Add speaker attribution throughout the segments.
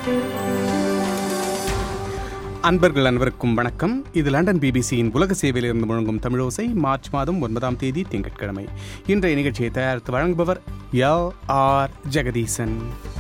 Speaker 1: அன்பர்கள் அனைவருக்கும் வணக்கம் இது லண்டன் பிபிசியின் உலக சேவையிலிருந்து முழங்கும் தமிழோசை மார்ச் மாதம் ஒன்பதாம் தேதி திங்கட்கிழமை இன்றைய நிகழ்ச்சியை தயாரித்து வழங்குபவர் எல் ஆர் ஜெகதீசன்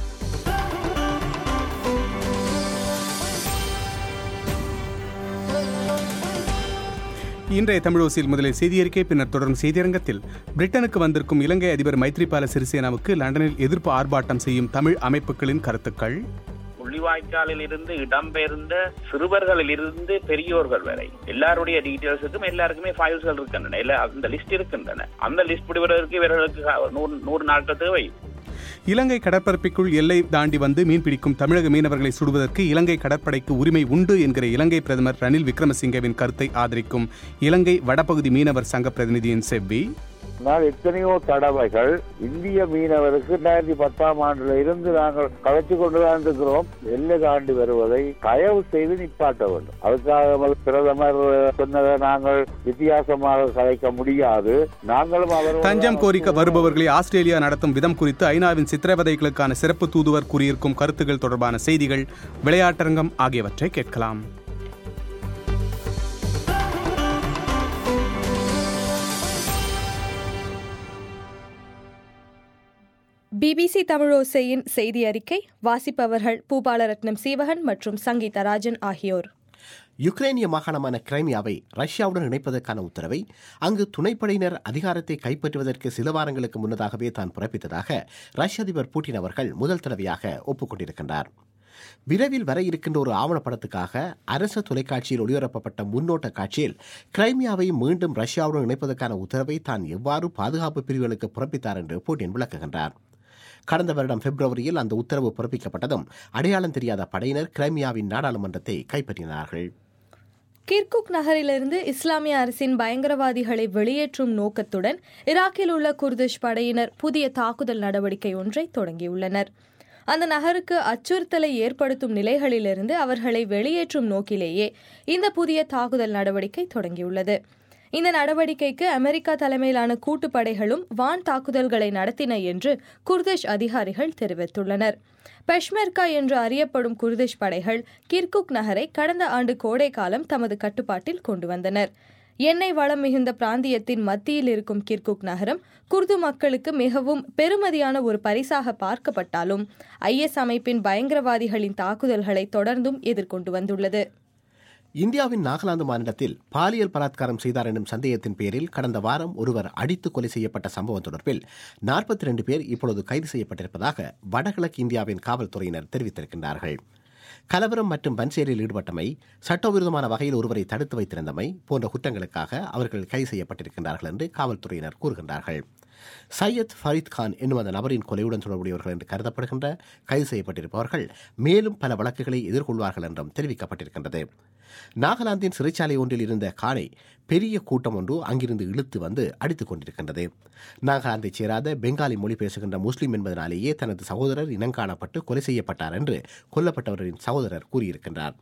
Speaker 1: இன்றைய தமிழோசியில் முதலில் செய்தியறிக்கை பின்னர் தொடரும் செய்தியரங்கத்தில் பிரிட்டனுக்கு வந்திருக்கும் இலங்கை அதிபர் மைத்ரிபால சிறிசேனாவுக்கு லண்டனில் எதிர்ப்பு ஆர்ப்பாட்டம் செய்யும் தமிழ் அமைப்புகளின் கருத்துக்கள்
Speaker 2: முள்ளிவாய்க்காலில் இருந்து இடம்பெயர்ந்த சிறுவர்களில் இருந்து பெரியோர்கள் வரை எல்லாருடைய டீட்டெயில்ஸுக்கும் எல்லாருக்குமே ஃபைல்ஸ்கள் இருக்கின்றன எல்லா அந்த லிஸ்ட் இருக்கின்றன அந்த லிஸ்ட் பிடிவதற்கு இவர்களுக்கு நூறு நூறு நாட்கள் தேவை
Speaker 1: இலங்கை கடற்பரப்பிற்குள் எல்லை தாண்டி வந்து மீன்பிடிக்கும் தமிழக மீனவர்களை சுடுவதற்கு இலங்கை கடற்படைக்கு உரிமை உண்டு என்கிற இலங்கை பிரதமர் ரணில் விக்ரமசிங்கவின் கருத்தை ஆதரிக்கும் இலங்கை வடபகுதி மீனவர் சங்க பிரதிநிதியின் செவ்வி
Speaker 3: ஆனால் எத்தனையோ தடவைகள் இந்திய மீனவருக்கு ரெண்டாயிரத்தி பத்தாம் ஆண்டுல இருந்து நாங்கள் கலைச்சு கொண்டுதான் இருக்கிறோம் எல்லை தாண்டி வருவதை தயவு செய்து நிப்பாட்ட வேண்டும் அதுக்காக பிரதமர் சொன்னதை நாங்கள் வித்தியாசமாக கலைக்க முடியாது நாங்களும் அவர்
Speaker 1: தஞ்சம் கோரிக்க வருபவர்களை ஆஸ்திரேலியா நடத்தும் விதம் குறித்து ஐநாவின் சித்திரவதைகளுக்கான சிறப்பு தூதுவர் கூறியிருக்கும் கருத்துக்கள் தொடர்பான செய்திகள் விளையாட்டரங்கம் ஆகியவற்றை கேட்கலாம்
Speaker 4: பிபிசி தமிழோசையின் செய்தி அறிக்கை வாசிப்பவர்கள் பூபாலரத்னம் சீவகன் மற்றும் சங்கீதா ராஜன் ஆகியோர்
Speaker 5: யுக்ரைனிய மாகாணமான கிரைமியாவை ரஷ்யாவுடன் இணைப்பதற்கான உத்தரவை அங்கு துணைப்படையினர் அதிகாரத்தை கைப்பற்றுவதற்கு சில வாரங்களுக்கு முன்னதாகவே தான் பிறப்பித்ததாக ரஷ்ய அதிபர் புட்டின் அவர்கள் முதல் தடவையாக ஒப்புக்கொண்டிருக்கின்றார் விரைவில் வர இருக்கின்ற ஒரு ஆவணப்படத்துக்காக அரசு தொலைக்காட்சியில் ஒளிபரப்பப்பட்ட முன்னோட்ட காட்சியில் கிரைமியாவை மீண்டும் ரஷ்யாவுடன் இணைப்பதற்கான உத்தரவை தான் எவ்வாறு பாதுகாப்பு பிரிவுகளுக்கு பிறப்பித்தார் என்று புட்டின் விளக்குகின்றார் கடந்த வருடம் பிப்ரவரியில் அந்த உத்தரவு பிறப்பிக்கப்பட்டதும் அடையாளம் தெரியாத படையினர் கிரைமியாவின் நாடாளுமன்றத்தை கைப்பற்றினார்கள்
Speaker 4: கிர்குக் நகரிலிருந்து இஸ்லாமிய அரசின் பயங்கரவாதிகளை வெளியேற்றும் நோக்கத்துடன் ஈராக்கில் உள்ள குர்திஷ் படையினர் புதிய தாக்குதல் நடவடிக்கை ஒன்றை தொடங்கியுள்ளனர் அந்த நகருக்கு அச்சுறுத்தலை ஏற்படுத்தும் நிலைகளிலிருந்து அவர்களை வெளியேற்றும் நோக்கிலேயே இந்த புதிய தாக்குதல் நடவடிக்கை தொடங்கியுள்ளது இந்த நடவடிக்கைக்கு அமெரிக்கா தலைமையிலான கூட்டுப்படைகளும் வான் தாக்குதல்களை நடத்தின என்று குர்திஷ் அதிகாரிகள் தெரிவித்துள்ளனர் பெஷ்மெர்கா என்று அறியப்படும் குர்திஷ் படைகள் கிர்குக் நகரை கடந்த ஆண்டு கோடை காலம் தமது கட்டுப்பாட்டில் கொண்டு வந்தனர் எண்ணெய் வளம் மிகுந்த பிராந்தியத்தின் மத்தியில் இருக்கும் கிர்குக் நகரம் குர்து மக்களுக்கு மிகவும் பெருமதியான ஒரு பரிசாக பார்க்கப்பட்டாலும் ஐஎஸ் அமைப்பின் பயங்கரவாதிகளின் தாக்குதல்களை தொடர்ந்தும் எதிர்கொண்டு வந்துள்ளது
Speaker 5: இந்தியாவின் நாகாலாந்து மாநிலத்தில் பாலியல் பலாத்காரம் செய்தார் எனும் சந்தேகத்தின் பேரில் கடந்த வாரம் ஒருவர் அடித்து கொலை செய்யப்பட்ட சம்பவம் தொடர்பில் நாற்பத்தி ரெண்டு பேர் இப்பொழுது கைது செய்யப்பட்டிருப்பதாக வடகிழக்கு இந்தியாவின் காவல்துறையினர் தெரிவித்திருக்கின்றார்கள் கலவரம் மற்றும் வன்சேரியில் ஈடுபட்டமை சட்டவிரோதமான வகையில் ஒருவரை தடுத்து வைத்திருந்தமை போன்ற குற்றங்களுக்காக அவர்கள் கைது செய்யப்பட்டிருக்கின்றார்கள் என்று காவல்துறையினர் கூறுகின்றார்கள் சையத் ஃபரீத் கான் என்னும் அந்த நபரின் கொலையுடன் தொடர்புடையவர்கள் என்று கருதப்படுகின்ற கைது செய்யப்பட்டிருப்பவர்கள் மேலும் பல வழக்குகளை எதிர்கொள்வார்கள் என்றும் தெரிவிக்கப்பட்டிருக்கின்றது நாகாலாந்தின் சிறைச்சாலை ஒன்றில் இருந்த கானை பெரிய கூட்டம் ஒன்று அங்கிருந்து இழுத்து வந்து அடித்துக் கொண்டிருக்கின்றது நாகாலாந்தைச் சேராத பெங்காலி மொழி பேசுகின்ற முஸ்லிம் என்பதனாலேயே தனது சகோதரர் இனங்காணப்பட்டு கொலை செய்யப்பட்டார் என்று கொல்லப்பட்டவரின் சகோதரர் கூறியிருக்கின்றார்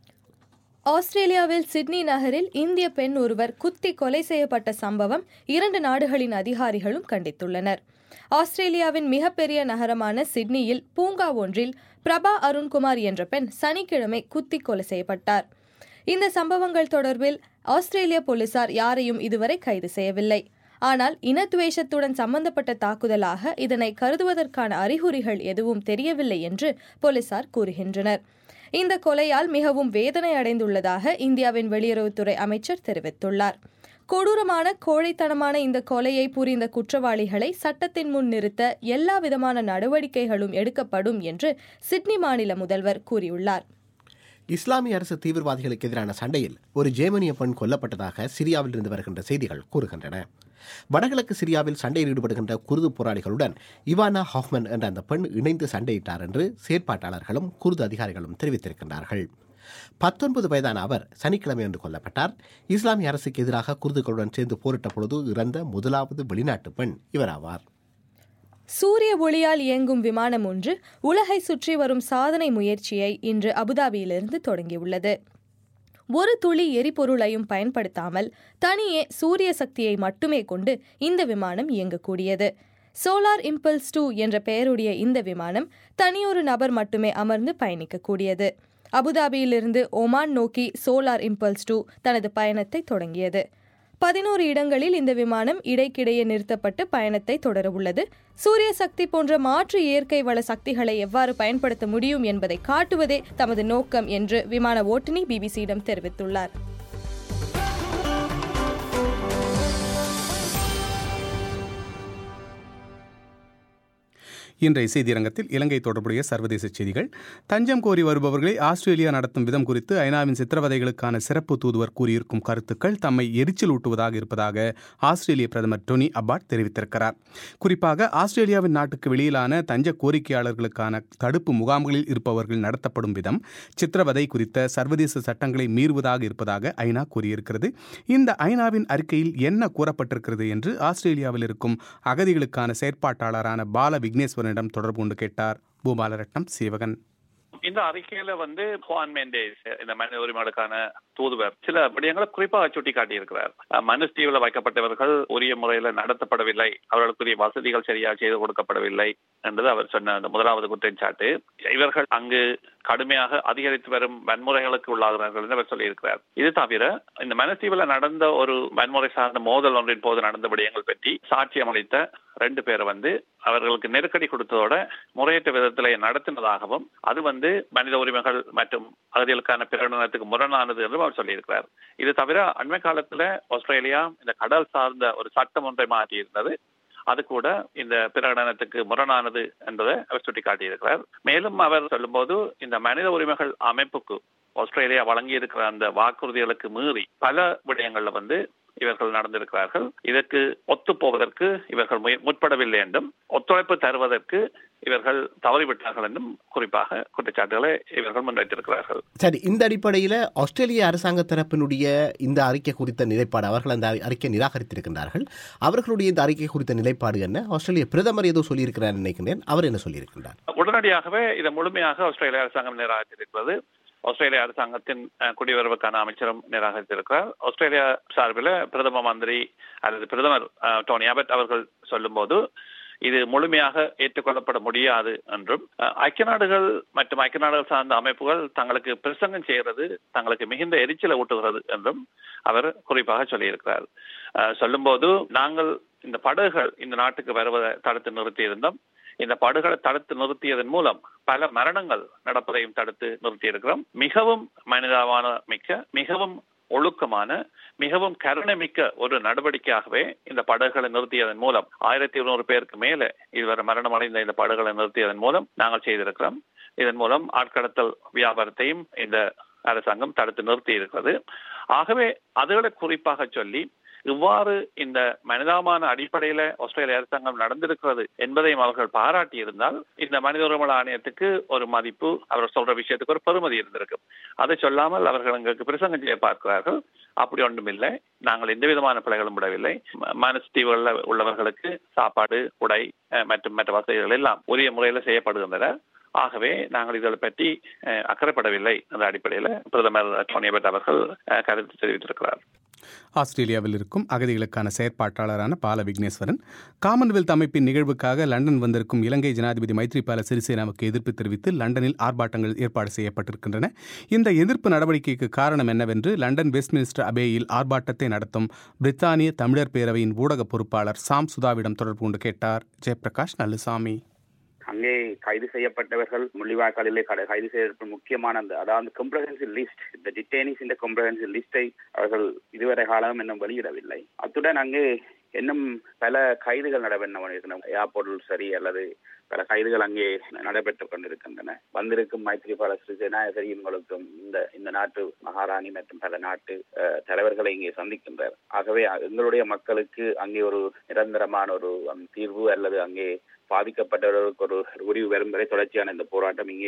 Speaker 4: ஆஸ்திரேலியாவில் சிட்னி நகரில் இந்திய பெண் ஒருவர் குத்தி கொலை செய்யப்பட்ட சம்பவம் இரண்டு நாடுகளின் அதிகாரிகளும் கண்டித்துள்ளனர் ஆஸ்திரேலியாவின் மிகப்பெரிய நகரமான சிட்னியில் பூங்கா ஒன்றில் பிரபா அருண்குமார் என்ற பெண் சனிக்கிழமை குத்தி கொலை செய்யப்பட்டார் இந்த சம்பவங்கள் தொடர்பில் ஆஸ்திரேலிய போலீசார் யாரையும் இதுவரை கைது செய்யவில்லை ஆனால் இனத்துவேஷத்துடன் சம்பந்தப்பட்ட தாக்குதலாக இதனை கருதுவதற்கான அறிகுறிகள் எதுவும் தெரியவில்லை என்று போலீசார் கூறுகின்றனர் இந்த கொலையால் மிகவும் வேதனை அடைந்துள்ளதாக இந்தியாவின் வெளியுறவுத்துறை அமைச்சர் தெரிவித்துள்ளார் கொடூரமான கோழைத்தனமான இந்த கொலையை புரிந்த குற்றவாளிகளை சட்டத்தின் முன் நிறுத்த எல்லா விதமான நடவடிக்கைகளும் எடுக்கப்படும் என்று சிட்னி மாநில முதல்வர் கூறியுள்ளார்
Speaker 5: இஸ்லாமிய அரசு தீவிரவாதிகளுக்கு எதிரான சண்டையில் ஒரு ஜேமனிய பெண் கொல்லப்பட்டதாக சிரியாவில் இருந்து வருகின்ற செய்திகள் கூறுகின்றன வடகிழக்கு சிரியாவில் சண்டையில் ஈடுபடுகின்ற குருது போராளிகளுடன் இவானா ஹாஃப்மன் என்ற அந்த பெண் இணைந்து சண்டையிட்டார் என்று செயற்பாட்டாளர்களும் குருது அதிகாரிகளும் தெரிவித்திருக்கின்றார்கள் பத்தொன்பது வயதான அவர் சனிக்கிழமை அன்று கொல்லப்பட்டார் இஸ்லாமிய அரசுக்கு எதிராக குருதுகளுடன் சேர்ந்து போரிட்ட பொழுது இறந்த முதலாவது வெளிநாட்டு பெண் இவராவார்
Speaker 4: சூரிய ஒளியால் இயங்கும் விமானம் ஒன்று உலகை சுற்றி வரும் சாதனை முயற்சியை இன்று அபுதாபியிலிருந்து தொடங்கியுள்ளது ஒரு துளி எரிபொருளையும் பயன்படுத்தாமல் தனியே சூரிய சக்தியை மட்டுமே கொண்டு இந்த விமானம் இயங்கக்கூடியது சோலார் இம்பல்ஸ் டூ என்ற பெயருடைய இந்த விமானம் தனியொரு நபர் மட்டுமே அமர்ந்து பயணிக்கக்கூடியது அபுதாபியிலிருந்து ஒமான் நோக்கி சோலார் இம்பல்ஸ் டூ தனது பயணத்தை தொடங்கியது பதினோரு இடங்களில் இந்த விமானம் இடைக்கிடையே நிறுத்தப்பட்டு பயணத்தை தொடரவுள்ளது சூரிய சக்தி போன்ற மாற்று இயற்கை வள சக்திகளை எவ்வாறு பயன்படுத்த முடியும் என்பதை காட்டுவதே தமது நோக்கம் என்று விமான ஓட்டுநி பிபிசியிடம் தெரிவித்துள்ளார்
Speaker 1: இன்றைய செய்தியரங்கத்தில் இலங்கை தொடர்புடைய சர்வதேச செய்திகள் தஞ்சம் கோரி வருபவர்களை ஆஸ்திரேலியா நடத்தும் விதம் குறித்து ஐநாவின் சித்திரவதைகளுக்கான சிறப்பு தூதுவர் கூறியிருக்கும் கருத்துக்கள் தம்மை எரிச்சல் ஊட்டுவதாக இருப்பதாக ஆஸ்திரேலிய பிரதமர் டொனி அபாட் தெரிவித்திருக்கிறார் குறிப்பாக ஆஸ்திரேலியாவின் நாட்டுக்கு வெளியிலான தஞ்ச கோரிக்கையாளர்களுக்கான தடுப்பு முகாம்களில் இருப்பவர்கள் நடத்தப்படும் விதம் சித்திரவதை குறித்த சர்வதேச சட்டங்களை மீறுவதாக இருப்பதாக ஐநா கூறியிருக்கிறது இந்த ஐநாவின் அறிக்கையில் என்ன கூறப்பட்டிருக்கிறது என்று ஆஸ்திரேலியாவில் இருக்கும் அகதிகளுக்கான செயற்பாட்டாளரான பால விக்னேஸ்வரனிடம் தொடர்பு கொண்டு கேட்டார் பூபாலரட்னம் சீவகன்
Speaker 6: இந்த அறிக்கையில வந்து குவான் மெண்டேஸ் இந்த மனித உரிமைகளுக்கான தூதுவர் சில விடயங்களை குறிப்பாக சுட்டி காட்டியிருக்கிறார் மனுஸ் தீவில் வைக்கப்பட்டவர்கள் உரிய முறையில் நடத்தப்படவில்லை அவர்களுக்குரிய வசதிகள் சரியாக செய்து கொடுக்கப்படவில்லை என்பது அவர் சொன்ன அந்த முதலாவது குற்றச்சாட்டு இவர்கள் அங்கு கடுமையாக அதிகரித்து வரும் வன்முறைகளுக்கு உள்ளாகிறார்கள் என்று அவர் சொல்லியிருக்கிறார் இது தவிர இந்த மனத்தீவில் நடந்த ஒரு வன்முறை சார்ந்த மோதல் ஒன்றின் போது நடந்த விடயங்கள் பற்றி சாட்சியம் அளித்த ரெண்டு பேரை வந்து அவர்களுக்கு நெருக்கடி கொடுத்ததோட முறையற்ற விதத்திலே நடத்தினதாகவும் அது வந்து மனித உரிமைகள் மற்றும் அகதிகளுக்கான பிரகடனத்துக்கு முரணானது என்றும் அவர் சொல்லியிருக்கிறார் இது தவிர அண்மை காலத்துல ஆஸ்திரேலியா இந்த கடல் சார்ந்த ஒரு சட்டம் ஒன்றை மாற்றியிருந்தது அது கூட இந்த பிரகடனத்துக்கு முரணானது என்பதை அவர் சுட்டிக்காட்டியிருக்கிறார் மேலும் அவர் சொல்லும்போது இந்த மனித உரிமைகள் அமைப்புக்கு ஆஸ்திரேலியா வழங்கி இருக்கிற அந்த வாக்குறுதிகளுக்கு மீறி பல விடயங்கள்ல வந்து இவர்கள் நடந்திருக்கிறார்கள் இதற்கு ஒத்து போவதற்கு இவர்கள் முற்படவில்லை என்றும் ஒத்துழைப்பு தருவதற்கு இவர்கள் தவறிவிட்டார்கள் என்றும் குறிப்பாக குற்றச்சாட்டுகளை இவர்கள் முன்வைத்திருக்கிறார்கள்
Speaker 5: சரி இந்த அடிப்படையில் ஆஸ்திரேலிய அரசாங்க தரப்பினுடைய இந்த அறிக்கை குறித்த நிலைப்பாடு அவர்கள் அந்த அறிக்கை நிராகரித்திருக்கின்றார்கள் அவர்களுடைய இந்த அறிக்கை குறித்த நிலைப்பாடு என்ன ஆஸ்திரேலிய பிரதமர் ஏதோ சொல்லியிருக்கிறார் நினைக்கின்றேன் அவர் என்ன சொல்லியிருக்கின்றார்
Speaker 6: உடனடியாகவே இதை முழுமையாக ஆஸ்திரேலிய அரசாங்கம் நிராகரித்திருக்கிறது ஆஸ்திரேலிய அரசாங்கத்தின் குடியுறவுக்கான அமைச்சரும் நிராகரித்திருக்கிறார் ஆஸ்திரேலியா சார்பில் பிரதம மந்திரி அல்லது பிரதமர் டோனி ஆபட் அவர்கள் சொல்லும்போது இது முழுமையாக ஏற்றுக்கொள்ளப்பட முடியாது என்றும் ஐக்கிய நாடுகள் மற்றும் ஐக்கிய நாடுகள் சார்ந்த அமைப்புகள் தங்களுக்கு பிரசங்கம் செய்கிறது தங்களுக்கு மிகுந்த எரிச்சலை ஊட்டுகிறது என்றும் அவர் குறிப்பாக சொல்லியிருக்கிறார் சொல்லும்போது நாங்கள் இந்த படகுகள் இந்த நாட்டுக்கு வருவதை தடுத்து நிறுத்தியிருந்தோம் இந்த படுகளை தடுத்து நிறுத்தியதன் மூலம் பல மரணங்கள் நடப்பதையும் தடுத்து நிறுத்தியிருக்கிறோம் மிகவும் மனிதாவான மிக்க மிகவும் ஒழுக்கமான மிகவும் கருணைமிக்க ஒரு நடவடிக்கையாகவே இந்த படகுகளை நிறுத்தியதன் மூலம் ஆயிரத்தி இருநூறு பேருக்கு மேலே இதுவரை மரணம் அடைந்த இந்த படகுகளை நிறுத்தியதன் மூலம் நாங்கள் செய்திருக்கிறோம் இதன் மூலம் ஆட்கடத்தல் வியாபாரத்தையும் இந்த அரசாங்கம் தடுத்து நிறுத்தி இருக்கிறது ஆகவே அதுகளை குறிப்பாக சொல்லி இவ்வாறு இந்த மனிதாமான அடிப்படையில ஆஸ்திரேலிய அரசாங்கம் நடந்திருக்கிறது என்பதையும் அவர்கள் பாராட்டி இருந்தால் இந்த மனித உரிமை ஆணையத்துக்கு ஒரு மதிப்பு அவர் சொல்ற விஷயத்துக்கு ஒரு பெருமதி இருந்திருக்கும் அதை சொல்லாமல் அவர்கள் எங்களுக்கு பிரசங்கம் செய்ய பார்க்கிறார்கள் அப்படி ஒன்றும் இல்லை நாங்கள் எந்த விதமான பிழைகளும் விடவில்லை மனசு தீவுகளில் உள்ளவர்களுக்கு சாப்பாடு உடை மற்றும் மற்ற வசதிகள் எல்லாம் உரிய முறையில் செய்யப்படுகின்றன ஆகவே நாங்கள் இதை பற்றி அக்கறைப்படவில்லை என்ற அடிப்படையில் பிரதமர் டோனியபெட் அவர்கள் கருத்து தெரிவித்திருக்கிறார்
Speaker 1: ஆஸ்திரேலியாவில் இருக்கும் அகதிகளுக்கான செயற்பாட்டாளரான பால விக்னேஸ்வரன் காமன்வெல்த் அமைப்பின் நிகழ்வுக்காக லண்டன் வந்திருக்கும் இலங்கை ஜனாதிபதி மைத்ரிபால சிறிசேனாவுக்கு எதிர்ப்பு தெரிவித்து லண்டனில் ஆர்ப்பாட்டங்கள் ஏற்பாடு செய்யப்பட்டிருக்கின்றன இந்த எதிர்ப்பு நடவடிக்கைக்கு காரணம் என்னவென்று லண்டன் வெஸ்ட்மினிஸ்டர் அபேயில் ஆர்ப்பாட்டத்தை நடத்தும் பிரித்தானிய தமிழர் பேரவையின் ஊடக பொறுப்பாளர் சாம் சுதாவிடம் தொடர்பு கொண்டு கேட்டார் ஜெயபிரகாஷ் நல்லுசாமி
Speaker 2: அங்கே கைது செய்யப்பட்டவர்கள் முள்ளிவாய்க்காலிலே கைது செய்யப்பட்ட முக்கியமான அந்த அதாவது கம்ப்ரஹென்சிவ் லிஸ்ட் இந்த டிட்டேனிஸ் இந்த கம்ப்ரஹென்சிவ் லிஸ்டை அவர்கள் இதுவரை காலம் இன்னும் வெளியிடவில்லை அத்துடன் அங்கே இன்னும் பல கைதுகள் நடைபெறணும் ஏர்போர்ட்டில் சரி அல்லது பல கைதுகள் அங்கே நடைபெற்றுக் கொண்டிருக்கின்றன வந்திருக்கும் மைத்ரிபால சிறிசேனா தெரியுங்களுக்கும் இந்த இந்த நாட்டு மகாராணி மற்றும் பல நாட்டு தலைவர்களை இங்கே சந்திக்கின்றார் ஆகவே எங்களுடைய மக்களுக்கு அங்கே ஒரு நிரந்தரமான ஒரு தீர்வு அல்லது அங்கே பாதிக்கப்பட்டவர்களுக்கு ஒரு முடிவு வரும் வரை தொடர்ச்சியான இந்த போராட்டம் இங்கே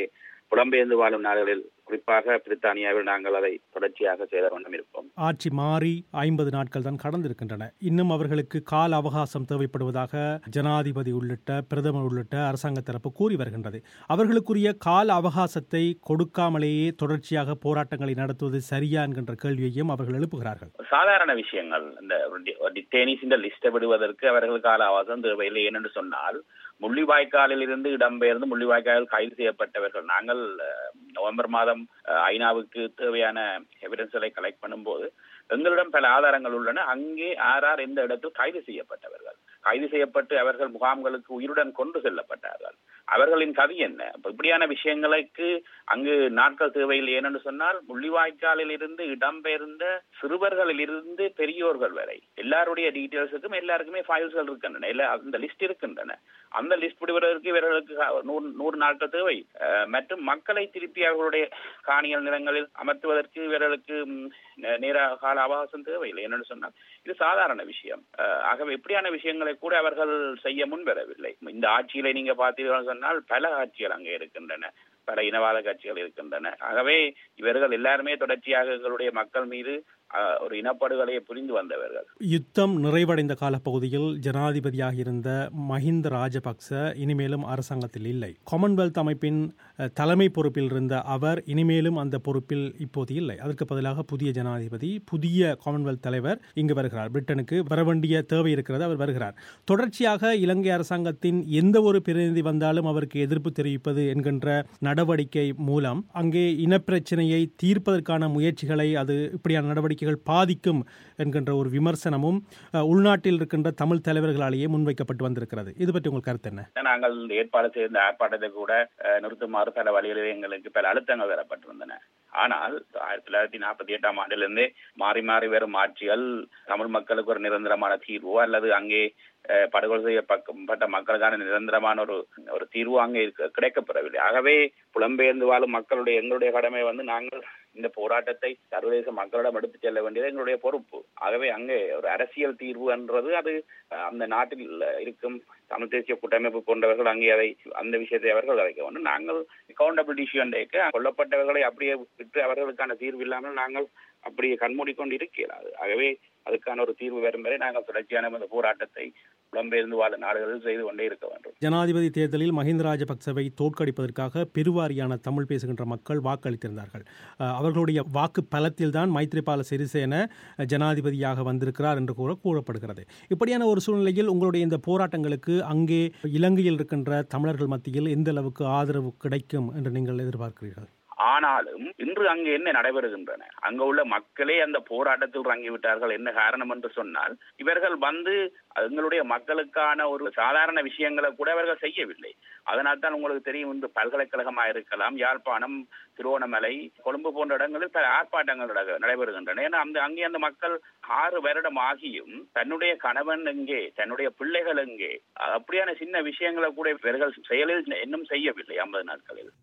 Speaker 2: புலம்பெயர்ந்து வாழும் நாடுகளில் குறிப்பாக பிரித்தானியாவில் நாங்கள் அதை தொடர்ச்சியாக செய்த வண்ணம் இருப்போம்
Speaker 7: ஆட்சி மாறி ஐம்பது நாட்கள் தான் கடந்திருக்கின்றன இன்னும் அவர்களுக்கு கால அவகாசம் தேவைப்படுவதாக ஜனாதிபதி உள்ளிட்ட பிரதமர் உள்ளிட்ட அரசாங்க தரப்பு கூறி வருகின்றது அவர்களுக்குரிய கால அவகாசத்தை கொடுக்காமலேயே தொடர்ச்சியாக போராட்டங்களை நடத்துவது சரியா என்கின்ற கேள்வியையும் அவர்கள் எழுப்புகிறார்கள்
Speaker 2: சாதாரண விஷயங்கள் இந்த டென்னிஸ் இந்த லிஸ்ட்டை விடுவதற்கு அவர்கள் கால அவகாசம் தேவையில்லை ஏனென்று சொன்னால் முள்ளிவாய்க்காலில் இருந்து இடம்பெயர்ந்து முள்ளிவாய்க்காலில் கைது செய்யப்பட்டவர்கள் நாங்கள் நவம்பர் மாதம் ஐநாவுக்கு தேவையான எவிடன்ஸ்களை கலெக்ட் பண்ணும்போது எங்களிடம் பல ஆதாரங்கள் உள்ளன அங்கே யார் யார் எந்த இடத்தில் கைது செய்யப்பட்டவர்கள் கைது செய்யப்பட்டு அவர்கள் முகாம்களுக்கு உயிருடன் கொண்டு செல்லப்பட்டார்கள் அவர்களின் கவி என்ன இப்படியான விஷயங்களுக்கு அங்கு நாட்கள் தேவையில்லை ஏனென்று சொன்னால் முள்ளிவாய்க்காலில் இருந்து இடம்பெயர்ந்த சிறுவர்களில் இருந்து பெரியோர்கள் வரை எல்லாருடைய டீட்டெயில்ஸுக்கும் எல்லாருக்குமே ஃபைல்ஸ்கள் இருக்கின்றன இல்ல அந்த லிஸ்ட் இருக்கின்றன அந்த லிஸ்ட் விடுவதற்கு இவர்களுக்கு நூறு நூறு நாட்கள் தேவை மற்றும் மக்களை திருப்பி அவர்களுடைய காணியல் நிலங்களில் அமர்த்துவதற்கு இவர்களுக்கு நேர கால அவகாசம் தேவையில்லை என்னன்னு சொன்னால் இது சாதாரண விஷயம் ஆகவே இப்படியான விஷயங்களை கூட அவர்கள் செய்ய முன்வரவில்லை இந்த ஆட்சியில நீங்க பார்த்தீர்கள் சொன்னால் பல ஆட்சிகள் அங்கே இருக்கின்றன பல இனவாத கட்சிகள் இருக்கின்றன ஆகவே இவர்கள் எல்லாருமே தொடர்ச்சியாக எங்களுடைய மக்கள் மீது ஒரு இனப்படுகொலையை புரிந்து வந்தவர்கள்
Speaker 7: யுத்தம் நிறைவடைந்த காலப்பகுதியில் ஜனாதிபதியாக இருந்த மஹிந்த ராஜபக்ச இனிமேலும் அரசாங்கத்தில் இல்லை காமன்வெல்த் அமைப்பின் தலைமை பொறுப்பில் இருந்த அவர் இனிமேலும் அந்த பொறுப்பில் இப்போது இல்லை அதற்கு பதிலாக புதிய ஜனாதிபதி புதிய காமன்வெல்த் தலைவர் இங்கு வருகிறார் பிரிட்டனுக்கு வர வேண்டிய தேவை இருக்கிறது அவர் வருகிறார் தொடர்ச்சியாக இலங்கை அரசாங்கத்தின் எந்த ஒரு பிரதிநிதி வந்தாலும் அவருக்கு எதிர்ப்பு தெரிவிப்பது என்கின்ற நடவடிக்கை மூலம் அங்கே இனப்பிரச்சனையை தீர்ப்பதற்கான முயற்சிகளை அது இப்படியான நடவடிக்கைகள் பாதிக்கும் என்கின்ற ஒரு விமர்சனமும் உள்நாட்டில் இருக்கின்ற தமிழ் தலைவர்களாலேயே முன்வைக்கப்பட்டு வந்திருக்கிறது இது பற்றி உங்கள் கருத்து என்ன
Speaker 2: நாங்கள் ஏற்பாடு செய்த ஆர்ப்பாட்டத்தை கூட நிறுத்துமாறு பல வழிகளில் எங்களுக்கு பல அழுத்தங்கள் தரப்பட்டிருந்தன ஆனால் ஆயிரத்தி தொள்ளாயிரத்தி நாற்பத்தி எட்டாம் ஆண்டிலிருந்து மாறி மாறி வரும் ஆட்சிகள் தமிழ் மக்களுக்கு ஒரு நிரந்தரமான தீர்வோ அல்லது அங்கே படுகொலை செய்யப்பட்ட மக்களுக்கான நிரந்தரமான ஒரு ஒரு தீர்வு அங்கே கிடைக்கப்பெறவில்லை ஆகவே புலம்பெயர்ந்து வாழும் மக்களுடைய எங்களுடைய கடமை வந்து நாங்கள் இந்த போராட்டத்தை சர்வதேச மக்களிடம் எடுத்து செல்ல வேண்டியது எங்களுடைய பொறுப்பு ஆகவே அங்கே ஒரு அரசியல் தீர்வு என்றது அது அந்த நாட்டில் இருக்கும் தமிழ் தேசிய கூட்டமைப்பு போன்றவர்கள் அங்கே அதை அந்த விஷயத்தை அவர்கள் அழைக்க வேண்டும் நாங்கள் அக்கௌண்டபிள் டிசிஷன் டேக்கு கொல்லப்பட்டவர்களை அப்படியே விட்டு அவர்களுக்கான தீர்வு இல்லாமல் நாங்கள் அப்படியே கண்மூடிக்கொண்டு இருக்கிறாது ஆகவே அதுக்கான ஒரு தீர்வு வரும் வரை நாங்கள் தொடர்ச்சியான இந்த போராட்டத்தை புலம்பெயர்ந்து வாழ நாடுகளில் செய்து கொண்டே இருக்க வேண்டும்
Speaker 7: ஜனாதிபதி தேர்தலில் மஹிந்த ராஜபக்சவை தோற்கடிப்பதற்காக பெருவாரியான தமிழ் பேசுகின்ற மக்கள் வாக்களித்திருந்தார்கள் அவர்களுடைய வாக்கு பலத்தில்தான் மைத்ரிபால சிறிசேன ஜனாதிபதியாக வந்திருக்கிறார் என்று கூட கூறப்படுகிறது இப்படியான ஒரு சூழ்நிலையில் உங்களுடைய இந்த போராட்டங்களுக்கு அங்கே இலங்கையில் இருக்கின்ற தமிழர்கள் மத்தியில் எந்த அளவுக்கு ஆதரவு கிடைக்கும் என்று நீங்கள் எதிர்பார்க்கிறீர்கள்
Speaker 2: ஆனாலும் இன்று அங்கு என்ன நடைபெறுகின்றன அங்க உள்ள மக்களே அந்த போராட்டத்தில் இறங்கிவிட்டார்கள் என்ன காரணம் என்று சொன்னால் இவர்கள் வந்து எங்களுடைய மக்களுக்கான ஒரு சாதாரண விஷயங்களை கூட அவர்கள் செய்யவில்லை அதனால் தான் உங்களுக்கு தெரியும் இன்று பல்கலைக்கழகமா இருக்கலாம் யாழ்ப்பாணம் திருவோணமலை கொழும்பு போன்ற இடங்களில் பல ஆர்ப்பாட்டங்கள் நடைபெறுகின்றன ஏன்னா அந்த அங்கே அந்த மக்கள் ஆறு வருடம் ஆகியும் தன்னுடைய கணவன் எங்கே தன்னுடைய பிள்ளைகள் எங்கே அப்படியான சின்ன விஷயங்களை கூட இவர்கள் செயலில் இன்னும் செய்யவில்லை ஐம்பது நாட்களில்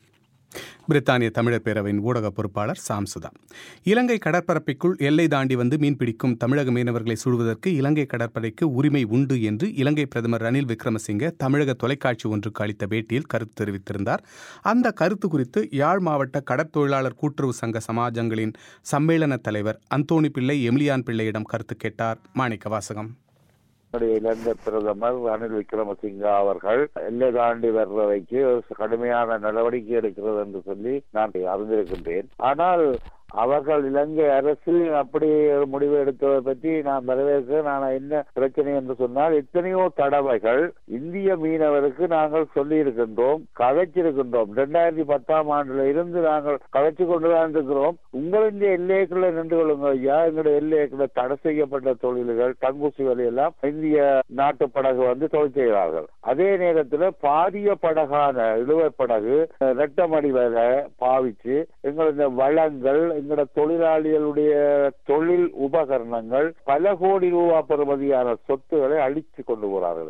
Speaker 1: பிரித்தானிய தமிழர் பேரவையின் ஊடக பொறுப்பாளர் சாம்சுதா இலங்கை கடற்பரப்பிற்குள் எல்லை தாண்டி வந்து மீன்பிடிக்கும் தமிழக மீனவர்களை சுடுவதற்கு இலங்கை கடற்படைக்கு உரிமை உண்டு என்று இலங்கை பிரதமர் ரணில் விக்ரமசிங்கே தமிழக தொலைக்காட்சி ஒன்றுக்கு அளித்த பேட்டியில் கருத்து தெரிவித்திருந்தார் அந்த கருத்து குறித்து யாழ் மாவட்ட கடற்தொழிலாளர் கூட்டுறவு சங்க சமாஜங்களின் சம்மேளன தலைவர் அந்தோணி பிள்ளை எமிலியான் பிள்ளையிடம் கருத்து கேட்டார் மாணிக்க வாசகம்
Speaker 3: இலங்கை பிரதமர் ரணில் விக்ரமசிங்கா அவர்கள் எல்லை தாண்டி வர்றவைக்கு கடுமையான நடவடிக்கை எடுக்கிறது என்று சொல்லி நான் அறிந்திருக்கின்றேன் ஆனால் அவர்கள் இலங்கை அரசு அப்படி ஒரு முடிவு எடுத்ததை பற்றி நான் வரவேற்க நான் என்ன பிரச்சனை என்று சொன்னால் எத்தனையோ தடவைகள் இந்திய மீனவருக்கு நாங்கள் சொல்லி இருக்கின்றோம் கதைச்சிருக்கின்றோம் இரண்டாயிரத்தி பத்தாம் ஆண்டுல இருந்து நாங்கள் கதைச்சு கொண்டுதான் இருக்கிறோம் உங்களுடைய எல்லைக்குள்ள நின்று கொள்ளுங்க ஐயா எங்களுடைய எல்லைக்குள்ள தடை செய்யப்பட்ட தொழில்கள் தங்குசி எல்லாம் இந்திய நாட்டு படகு வந்து தொழில் செய்கிறார்கள் அதே நேரத்தில் பாரிய படகான இழுவை படகு ரெட்டமடி வேலை பாவிச்சு எங்களுடைய வளங்கள் எங்களோட தொழிலாளிகளுடைய தொழில் உபகரணங்கள் பல கோடி ரூபாய் பெறுமதியான சொத்துக்களை அழித்து கொண்டு போறார்கள் ஐயா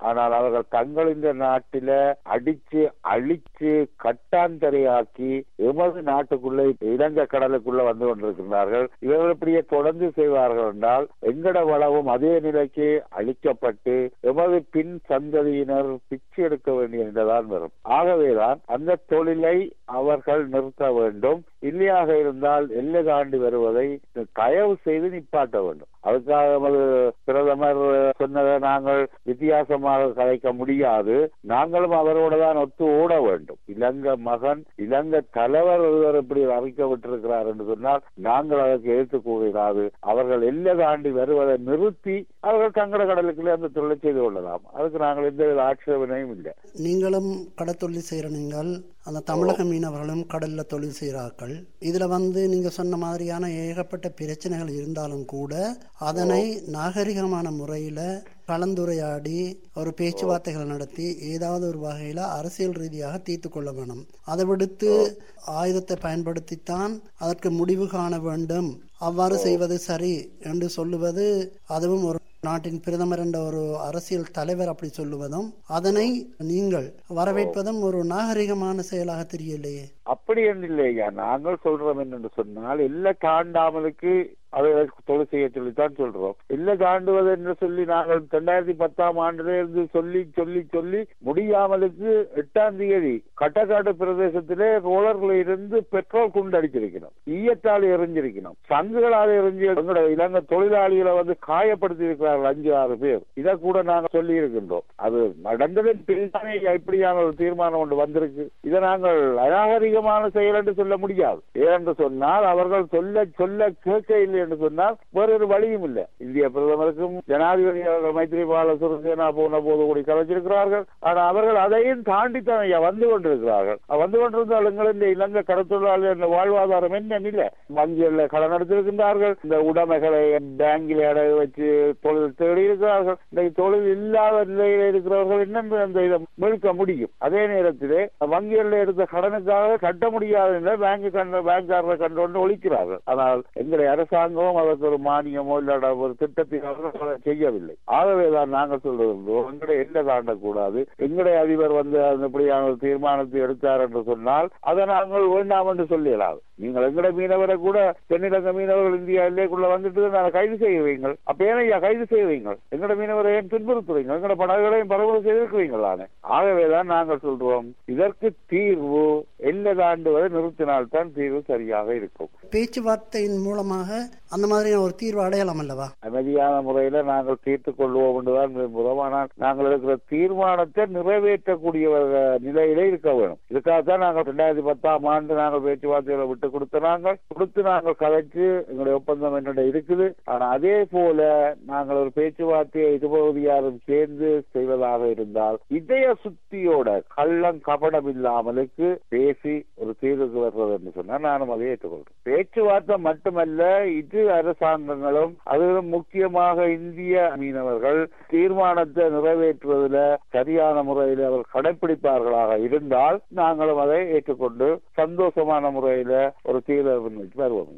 Speaker 3: ஆனால் அவர்கள் தங்கள் இந்த நாட்டில அடிச்சு அழிச்சு கட்டாந்தரையாக்கி எமது நாட்டுக்குள்ளே இலங்கை கடலுக்குள்ள வந்து கொண்டிருக்கிறார்கள் இவர்கள் இப்படியே தொடர்ந்து செய்வார்கள் என்றால் எங்கட வளவும் அதே நிலைக்கு அழிக்கப்பட்டு எமது பின் சந்ததியினர் பிச்சை எடுக்க வேண்டிய நிலைதான் வரும் ஆகவேதான் அந்த தொழிலை அவர்கள் நிறுத்த வேண்டும் இல்லையாக இருந்தால் எல்லை தாண்டி வருவதை தயவு செய்து நிப்பாட்ட வேண்டும் அதுக்காக நமது பிரதமர் சொன்னதை நாங்கள் வித்தியாசமாக கலைக்க முடியாது நாங்களும் அவரோட தான் ஒத்து ஓட வேண்டும் இலங்கை மகன் இலங்கை தலைவர் ஒருவர் இப்படி அறிக்க விட்டிருக்கிறார் என்று சொன்னால் நாங்கள் அதற்கு எதிர்த்து கூறினாது அவர்கள் எல்லை தாண்டி வருவதை நிறுத்தி அவர்கள் கங்கட கடலுக்குள்ளே அந்த தொழிலை செய்து கொள்ளலாம் அதுக்கு நாங்கள் எந்த ஆட்சேபனையும் இல்லை
Speaker 8: நீங்களும் கடத்தொழில் செய்கிற நீங்கள் அந்த தமிழக மீனவர்களும் கடல்ல தொழில் செய்கிறார்கள் இதுல வந்து நீங்க சொன்ன மாதிரியான ஏகப்பட்ட பிரச்சனைகள் இருந்தாலும் கூட அதனை நாகரிகமான முறையில கலந்துரையாடி ஒரு பேச்சுவார்த்தைகள் நடத்தி ஏதாவது ஒரு வகையில அரசியல் ரீதியாக தீர்த்து கொள்ள வேணும் அதை விடுத்து ஆயுதத்தை பயன்படுத்தித்தான் அதற்கு முடிவு காண வேண்டும் அவ்வாறு செய்வது சரி என்று சொல்லுவது அதுவும் ஒரு நாட்டின் பிரதமர் என்ற ஒரு அரசியல் தலைவர் அப்படி சொல்லுவதும் அதனை நீங்கள் வரவேற்பதும் ஒரு நாகரிகமான செயலாக தெரியலையே
Speaker 3: அப்படி என்று இல்லையா நாங்கள் சொல்றோம் என்னென்று சொன்னால் எல்லை தாண்டாமலுக்கு அதை தொழில் செய்ய சொல்லித்தான் சொல்றோம் இல்லை தாண்டுவது என்று சொல்லி நாங்கள் ரெண்டாயிரத்தி பத்தாம் ஆண்டுல இருந்து சொல்லி சொல்லி சொல்லி முடியாமலுக்கு எட்டாம் தேதி கட்டக்காட்டு பிரதேசத்திலே ரோலர்ல இருந்து பெட்ரோல் குண்டு அடிச்சிருக்கணும் ஈயத்தால் எரிஞ்சிருக்கணும் சங்குகளால் எரிஞ்சு எங்களோட இலங்கை தொழிலாளிகளை வந்து காயப்படுத்தி இருக்கிறார்கள் அஞ்சு ஆறு பேர் இதை கூட நாங்கள் சொல்லி இருக்கின்றோம் அது நடந்ததன் பின்தானே இப்படியான ஒரு தீர்மானம் ஒன்று வந்திருக்கு இதை நாங்கள் அநாகரிகமான செயல் என்று சொல்ல முடியாது ஏனென்று சொன்னால் அவர்கள் சொல்ல சொல்ல கேட்க இல்லை என்று சொன்னால் வேறொரு வழியும் இல்லை இந்திய பிரதமருக்கும் ஜனாதிபதி அவர்கள் மைத்ரிபால சிறிசேனா போன போது கூடி கலைச்சிருக்கிறார்கள் ஆனால் அவர்கள் அதையும் தாண்டித்தான் ஐயா வந்து கொண்டிருக்கிறார்கள் வந்து கொண்டிருந்தால் எங்கள் இந்த இலங்கை கடத்தொழிலாளர் வாழ்வாதாரம் என்ன இல்லை வங்கிகளில் கடன் எடுத்திருக்கின்றார்கள் இந்த உடைமைகளை பேங்கில் அடகு வச்சு தொழில் தேடி இருக்கிறார்கள் இந்த தொழில் இல்லாத நிலையில் இருக்கிறவர்கள் என்னென்று அந்த இதை மீட்க முடியும் அதே நேரத்திலே வங்கிகளில் எடுத்த கடனுக்காக கட்ட முடியாத நிலை பேங்க் கண்ட பேங்காரரை கண்டு ஒழிக்கிறார்கள் ஆனால் எங்களுடைய அரசாங்கம் அதற்கு ஒரு மானியமோ இல்லாத ஒரு திட்டத்தை அவர்கள் செய்யவில்லை ஆகவேதான் நாங்கள் சொல்றோம் எங்களுடைய எல்லை தாண்டக்கூடாது எங்களுடைய அதிபர் வந்து அந்த இப்படியான ஒரு தீர்மானத்தை எடுத்தார் என்று சொன்னால் அதை நாங்கள் வேண்டாம் என்று சொல்லிடலாம் நீங்கள் எங்களுடைய மீனவரை கூட தென்னிலங்கை மீனவர்கள் இந்தியா எல்லைக்குள்ள வந்துட்டு நாங்கள் கைது செய்வீங்கள் அப்ப ஏனையா கைது செய்வீங்கள் எங்களோட மீனவரை ஏன் துன்புறுத்துறீங்க எங்களோட படகுகளையும் பரவல் செய்திருக்கிறீங்கள் தானே ஆகவேதான் நாங்கள் சொல்றோம் இதற்கு தீர்வு எல்லை தாண்டுவதை நிறுத்தினால்தான் தீர்வு சரியாக இருக்கும்
Speaker 8: பேச்சுவார்த்தையின் மூலமாக அந்த மாதிரியான ஒரு தீர்வு அடையலாம் அல்லவா
Speaker 3: அமைதியான முறையில நாங்கள் தீர்த்துக் கொள்வோம் என்றுதான் விரும்புகிறோம் ஆனால் நாங்கள் இருக்கிற தீர்மானத்தை நிறைவேற்றக்கூடிய நிலையிலே இருக்க வேணும் இதுக்காகத்தான் நாங்கள் ரெண்டாயிரத்தி பத்தாம் ஆண்டு நாங்கள் பேச்சுவார்த்தைகளை விட்டு கொடுத்த நாங்கள் கொடுத்து நாங்கள் கதைச்சு எங்களுடைய ஒப்பந்தம் என்னோட இருக்குது ஆனா அதே போல நாங்கள் ஒரு பேச்சுவார்த்தையை இதுபகுதியாரும் சேர்ந்து செய்வதாக இருந்தால் இதய சுத்தியோட கள்ளம் கபடம் இல்லாமலுக்கு பேசி ஒரு தீர்வுக்கு வர்றது என்று சொன்னால் நானும் அதை ஏற்றுக்கொள்றேன் பேச்சுவார்த்தை மட்டுமல்ல இது அரசாங்கங்களும் அதிலும் முக்கியமாக இந்திய மீனவர்கள் தீர்மானத்தை நிறைவேற்றுவதில் சரியான முறையில் அவர் கடைபிடிப்பார்களாக இருந்தால் நாங்களும் அதை ஏற்றுக்கொண்டு சந்தோஷமான முறையில் ஒரு தீர்வு வருவோம்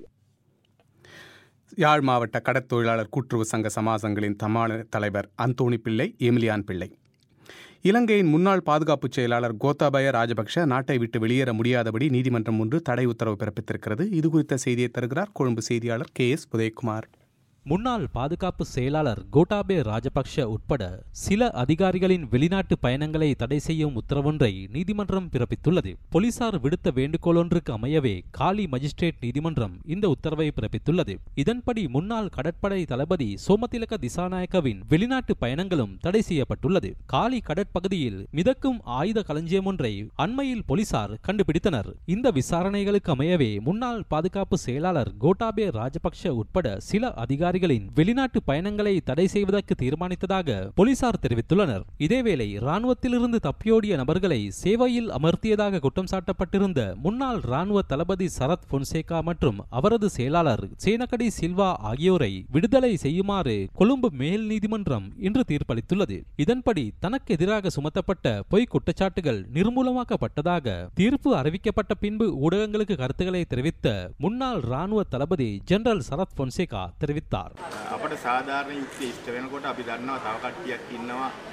Speaker 1: யாழ் மாவட்ட கடற்தொழிலாளர் கூட்டுறவு சங்க சமாசங்களின் தமாள தலைவர் அந்தோணி பிள்ளை எமிலியான் பிள்ளை இலங்கையின் முன்னாள் பாதுகாப்பு செயலாளர் கோத்தாபய ராஜபக்ஷ நாட்டை விட்டு வெளியேற முடியாதபடி நீதிமன்றம் ஒன்று தடை உத்தரவு பிறப்பித்திருக்கிறது இது குறித்த செய்தியை தருகிறார் கொழும்பு செய்தியாளர் கே எஸ் உதயகுமார்
Speaker 9: முன்னாள் பாதுகாப்பு செயலாளர் கோட்டாபே ராஜபக்ஷ உட்பட சில அதிகாரிகளின் வெளிநாட்டு பயணங்களை தடை செய்யும் உத்தரவொன்றை நீதிமன்றம் பிறப்பித்துள்ளது போலீசார் விடுத்த வேண்டுகோள் ஒன்றுக்கு அமையவே காலி மஜிஸ்ட்ரேட் நீதிமன்றம் இந்த உத்தரவை பிறப்பித்துள்ளது இதன்படி முன்னாள் கடற்படை தளபதி சோமதிலக திசாநாயக்கவின் வெளிநாட்டு பயணங்களும் தடை செய்யப்பட்டுள்ளது காலி கடற்பகுதியில் மிதக்கும் ஆயுத களஞ்சியம் ஒன்றை அண்மையில் போலீசார் கண்டுபிடித்தனர் இந்த விசாரணைகளுக்கு அமையவே முன்னாள் பாதுகாப்பு செயலாளர் கோட்டாபே ராஜபக்ஷ உட்பட சில அதிகாரி அதிகாரிகளின் வெளிநாட்டு பயணங்களை தடை செய்வதற்கு தீர்மானித்ததாக போலீசார் தெரிவித்துள்ளனர் இதேவேளை ராணுவத்திலிருந்து தப்பியோடிய நபர்களை சேவையில் அமர்த்தியதாக குற்றம் சாட்டப்பட்டிருந்த முன்னாள் ராணுவ தளபதி சரத் பொன்சேகா மற்றும் அவரது செயலாளர் சேனகடி சில்வா ஆகியோரை விடுதலை செய்யுமாறு கொழும்பு மேல் நீதிமன்றம் இன்று தீர்ப்பளித்துள்ளது இதன்படி தனக்கு எதிராக சுமத்தப்பட்ட பொய் குற்றச்சாட்டுகள் நிர்மூலமாக்கப்பட்டதாக தீர்ப்பு அறிவிக்கப்பட்ட பின்பு ஊடகங்களுக்கு கருத்துக்களை தெரிவித்த முன்னாள் ராணுவ தளபதி ஜெனரல் சரத் பொன்சேகா தெரிவித்தார்
Speaker 10: අපට සාධාරණ යුක්ති ඉෂ්ට වෙනකොට අපි දන්නවා තව කට්ටියක් ඉන්නවා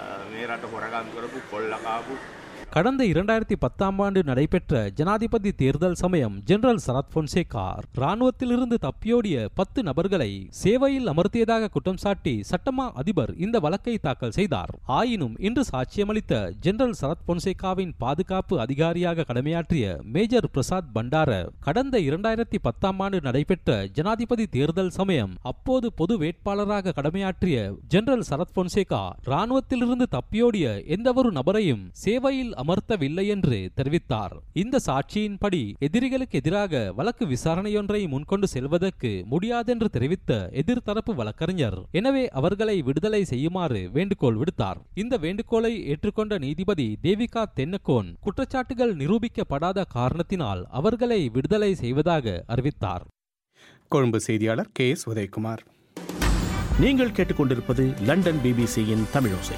Speaker 10: මේ රට හොරගම් කරපු කොල්ලකාපු
Speaker 9: கடந்த இரண்டாயிரத்தி பத்தாம் ஆண்டு நடைபெற்ற ஜனாதிபதி தேர்தல் சமயம் ஜெனரல் சரத் பொன்சேகா ராணுவத்திலிருந்து தப்பியோடிய பத்து நபர்களை சேவையில் அமர்த்தியதாக குற்றம் சாட்டி சட்டமா அதிபர் இந்த வழக்கை தாக்கல் செய்தார் ஆயினும் இன்று சாட்சியமளித்த ஜெனரல் சரத் பொன்சேகாவின் பாதுகாப்பு அதிகாரியாக கடமையாற்றிய மேஜர் பிரசாத் பண்டார கடந்த இரண்டாயிரத்தி பத்தாம் ஆண்டு நடைபெற்ற ஜனாதிபதி தேர்தல் சமயம் அப்போது பொது வேட்பாளராக கடமையாற்றிய ஜெனரல் சரத் பொன்சேகா ராணுவத்திலிருந்து தப்பியோடிய எந்தவொரு நபரையும் சேவையில் அமர்த்தவில்லை என்று தெரிவித்தார் இந்த சாட்சியின்படி எதிரிகளுக்கு எதிராக வழக்கு விசாரணையொன்றை முன்கொண்டு செல்வதற்கு முடியாதென்று தெரிவித்த எதிர்த்தரப்பு வழக்கறிஞர் எனவே அவர்களை விடுதலை செய்யுமாறு வேண்டுகோள் விடுத்தார் இந்த வேண்டுகோளை ஏற்றுக்கொண்ட நீதிபதி தேவிகா தென்னக்கோன் குற்றச்சாட்டுகள் நிரூபிக்கப்படாத காரணத்தினால் அவர்களை விடுதலை செய்வதாக அறிவித்தார்
Speaker 1: கொழும்பு செய்தியாளர் கே எஸ் உதயகுமார்
Speaker 5: நீங்கள் கேட்டுக்கொண்டிருப்பது லண்டன் பிபிசியின் தமிழோசை